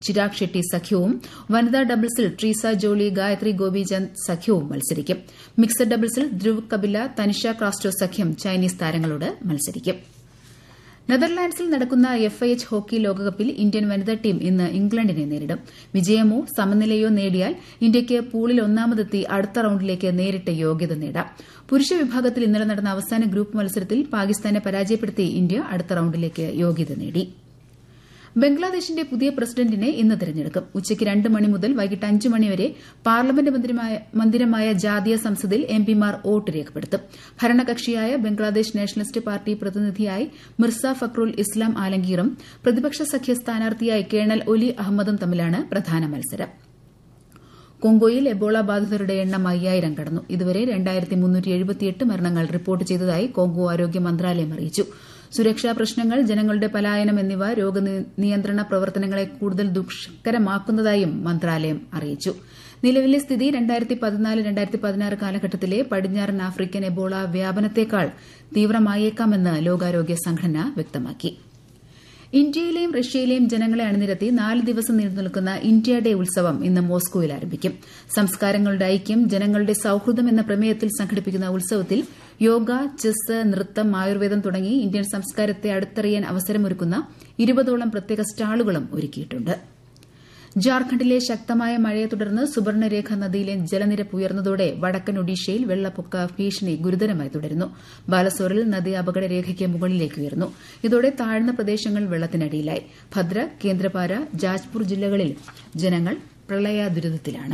ചിരാഗ് ഷെട്ടി സഖ്യവും വനിതാ ഡബിൾസിൽ ട്രീസ ജോളി ഗായത്രി ഗോപിചന്ദ് സഖ്യവും മത്സരിക്കും മിക്സഡ് ഡബിൾസിൽ ധ്രുവ് കപില തനിഷ ക്രാസ്റ്റോ സഖ്യം ചൈനീസ് താരങ്ങളോട് മത്സരിക്കും നെതർലാൻഡ്സിൽ നടക്കുന്ന എഫ്ഐഎച്ച് ഹോക്കി ലോകകപ്പിൽ ഇന്ത്യൻ വനിതാ ടീം ഇന്ന് ഇംഗ്ലണ്ടിനെ നേരിടും വിജയമോ സമനിലയോ നേടിയാൽ ഇന്ത്യയ്ക്ക് പൂളിൽ ഒന്നാമതെത്തി അടുത്ത റൌണ്ടിലേക്ക് നേരിട്ട് യോഗ്യത നേടാം പുരുഷ വിഭാഗത്തിൽ ഇന്നലെ നടന്ന അവസാന ഗ്രൂപ്പ് മത്സരത്തിൽ പാകിസ്ഥാനെ പരാജയപ്പെടുത്തി ഇന്ത്യ അടുത്ത റൌണ്ടിലേക്ക് യോഗ്യത നേടി ബംഗ്ലാദേശിന്റെ പുതിയ പ്രസിഡന്റിനെ ഇന്ന് തെരഞ്ഞെടുക്കും ഉച്ചയ്ക്ക് രണ്ട് മണി മുതൽ വൈകിട്ട് അഞ്ച് മണിവരെ പാർലമെന്റ് മന്ദിരമായ ജാതീയ സംസദിൽ എംപിമാർ വോട്ട് രേഖപ്പെടുത്തും ഭരണകക്ഷിയായ ബംഗ്ലാദേശ് നാഷണലിസ്റ്റ് പാർട്ടി പ്രതിനിധിയായി മിർസ ഫക്രുൽ ഇസ്ലാം ആലംഗീറും പ്രതിപക്ഷ സഖ്യ സ്ഥാനാർത്ഥിയായി കേണൽ ഒലി അഹമ്മദും തമ്മിലാണ് പ്രധാന മത്സരം കോങ്കോയിൽ എബോള ബാധിതരുടെ എണ്ണം അയ്യായിരം കടന്നു ഇതുവരെ മരണങ്ങൾ റിപ്പോർട്ട് ചെയ്തതായി കോങ്കോ ആരോഗ്യ മന്ത്രാലയം അറിയിച്ചു സുരക്ഷാ പ്രശ്നങ്ങൾ ജനങ്ങളുടെ പലായനം എന്നിവ രോഗനിയന്ത്രണ പ്രവർത്തനങ്ങളെ കൂടുതൽ ദുഷ്കരമാക്കുന്നതായും മന്ത്രാലയം അറിയിച്ചു നിലവിലെ സ്ഥിതി കാലഘട്ടത്തിലെ പടിഞ്ഞാറൻ ആഫ്രിക്കൻ എബോള വ്യാപനത്തേക്കാൾ തീവ്രമായേക്കാമെന്ന് ലോകാരോഗ്യ സംഘടന വ്യക്തമാക്കി ഇന്ത്യയിലെയും റഷ്യയിലെയും ജനങ്ങളെ അണിനിരത്തി നാല് ദിവസം നീണ്ടുനിൽക്കുന്ന ഇന്ത്യ ഡേ ഉത്സവം ഇന്ന് മോസ്കോയിൽ ആരംഭിക്കും സംസ്കാരങ്ങളുടെ ഐക്യം ജനങ്ങളുടെ സൌഹൃദം എന്ന പ്രമേയത്തിൽ സംഘടിപ്പിക്കുന്ന ഉത്സവത്തിൽ യോഗ ചെസ് നൃത്തം ആയുർവേദം തുടങ്ങി ഇന്ത്യൻ സംസ്കാരത്തെ അടുത്തറിയാൻ അവസരമൊരുക്കുന്ന ഇരുപതോളം പ്രത്യേക സ്റ്റാളുകളും ഒരുക്കിയിട്ടുണ്ട് ജാർഖണ്ഡിലെ ശക്തമായ മഴയെ തുടർന്ന് സുബർണരേഖ നദിയിലെ ജലനിരപ്പ് ഉയർന്നതോടെ വടക്കൻ ഒഡീഷയിൽ വെള്ളപ്പൊക്ക ഭീഷണി ഗുരുതരമായി തുടരുന്നു ബാലസോറിൽ നദി അപകടരേഖയ്ക്ക് മുകളിലേക്ക് ഉയർന്നു ഇതോടെ താഴ്ന്ന പ്രദേശങ്ങൾ വെള്ളത്തിനടിയിലായി ഭദ്ര കേന്ദ്രപാര ജാജ്പൂർ ജില്ലകളിൽ ജനങ്ങൾ പ്രളയ ദുരിതത്തിലാണ്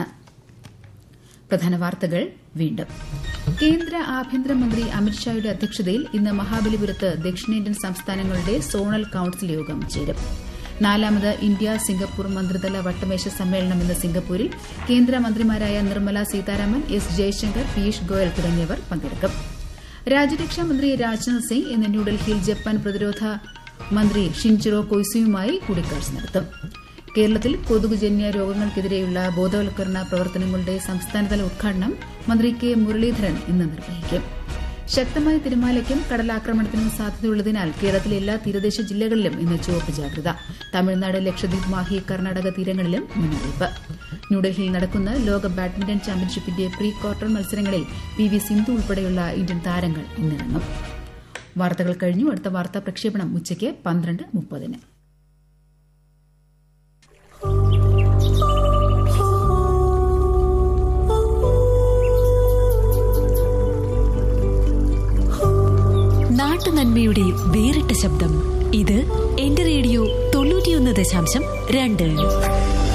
പ്രധാന വാർത്തകൾ വീണ്ടും കേന്ദ്ര ആഭ്യന്തരമന്ത്രി അമിത്ഷായുടെ അധ്യക്ഷതയിൽ ഇന്ന് മഹാബലിപുരത്ത് ദക്ഷിണേന്ത്യൻ സംസ്ഥാനങ്ങളുടെ സോണൽ കൌൺസിൽ യോഗം ചേരും നാലാമത് ഇന്ത്യ സിംഗപ്പൂർ മന്ത്രിതല വട്ടമേശ സമ്മേളനം ഇന്ന് സിംഗപ്പൂരിൽ കേന്ദ്രമന്ത്രിമാരായ നിർമ്മല സീതാരാമൻ എസ് ജയശങ്കർ പീയൂഷ് ഗോയൽ തുടങ്ങിയവർ പങ്കെടുക്കും രാജ്യരക്ഷാ മന്ത്രി രാജ്നാഥ് സിംഗ് ഇന്ന് ന്യൂഡൽഹിയിൽ ജപ്പാൻ പ്രതിരോധ മന്ത്രി ഷിൻചിറോ കൊയ്സുയുമായി കൂടിക്കാഴ്ച നടത്തും കേരളത്തിൽ കൊതുകുജന്യ രോഗങ്ങൾക്കെതിരെയുള്ള ബോധവൽക്കരണ പ്രവർത്തനങ്ങളുടെ സംസ്ഥാനതല ഉദ്ഘാടനം മന്ത്രി കെ മുരളീധരൻ ഇന്ന് നിർവഹിക്കും ശക്തമായ തിരമാലയ്ക്കും കടലാക്രമണത്തിനും സാധ്യതയുള്ളതിനാൽ കേരളത്തിലെ എല്ലാ തീരദേശ ജില്ലകളിലും ഇന്ന് ചുവപ്പ് ജാഗ്രത തമിഴ്നാട് ലക്ഷദ്വീപ് മാഹി കർണാടക തീരങ്ങളിലും മുന്നറിയിപ്പ് ന്യൂഡൽഹിയിൽ നടക്കുന്ന ലോക ബാഡ്മിന്റൺ ചാമ്പ്യൻഷിപ്പിന്റെ പ്രീ ക്വാർട്ടർ മത്സരങ്ങളിൽ പി വി സിന്ധു ഉൾപ്പെടെയുള്ള ഇന്ത്യൻ താരങ്ങൾ ഇന്നിറങ്ങും വാർത്തകൾ കഴിഞ്ഞു അടുത്ത വാർത്താ പ്രക്ഷേപണം ഉച്ചയ്ക്ക് പന്ത്രണ്ട് മുപ്പതിന് നാട്ടുനന്മയുടെ വേറിട്ട ശബ്ദം ഇത് എന്റെ റേഡിയോ തൊണ്ണൂറ്റിയൊന്ന് ദശാംശം രണ്ട്